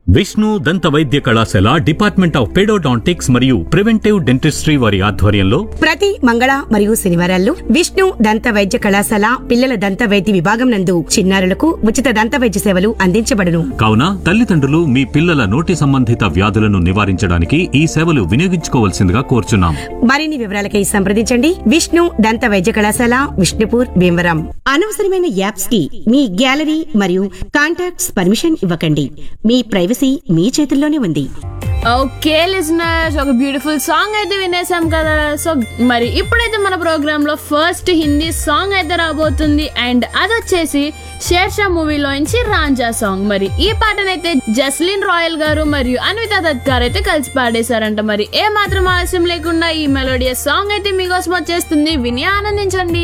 విష్ణు దంత వైద్య కళాశాల డిపార్ట్మెంట్ ఆఫ్ పెడోడాంటిక్స్ మరియు ప్రివెంటివ్ డెంటిస్ట్రీ వారి ఆధ్వర్యంలో ప్రతి మంగళ మరియు శనివారాల్లో విష్ణు దంత వైద్య కళాశాల పిల్లల దంత వైద్య విభాగం నందు చిన్నారులకు ఉచిత దంత వైద్య సేవలు అందించబడును కావున తల్లిదండ్రులు మీ పిల్లల నోటి సంబంధిత వ్యాధులను నివారించడానికి ఈ సేవలు వినియోగించుకోవాల్సిందిగా కోరుచున్నాం మరిన్ని వివరాలకై సంప్రదించండి విష్ణు దంత వైద్య కళాశాల విష్ణుపూర్ భీమవరం అనవసరమైన యాప్స్ కి మీ గ్యాలరీ మరియు కాంటాక్ట్స్ పర్మిషన్ ఇవ్వకండి మీ ప్రైవసీ మీ చేతుల్లోనే ఉంది ఓకే లిజనర్స్ ఒక బ్యూటిఫుల్ సాంగ్ అయితే వినేసాం కదా సో మరి ఇప్పుడైతే మన ప్రోగ్రామ్ లో ఫస్ట్ హిందీ సాంగ్ అయితే రాబోతుంది అండ్ అది వచ్చేసి షేర్షా మూవీలో నుంచి రాంజా సాంగ్ మరి ఈ పాటనైతే జస్లిన్ రాయల్ గారు మరియు అన్విత దత్ గారు అయితే కలిసి పాడేశారంట మరి ఏ మాత్రం ఆలస్యం లేకుండా ఈ మెలోడియస్ సాంగ్ అయితే మీకోసం వచ్చేస్తుంది విని ఆనందించండి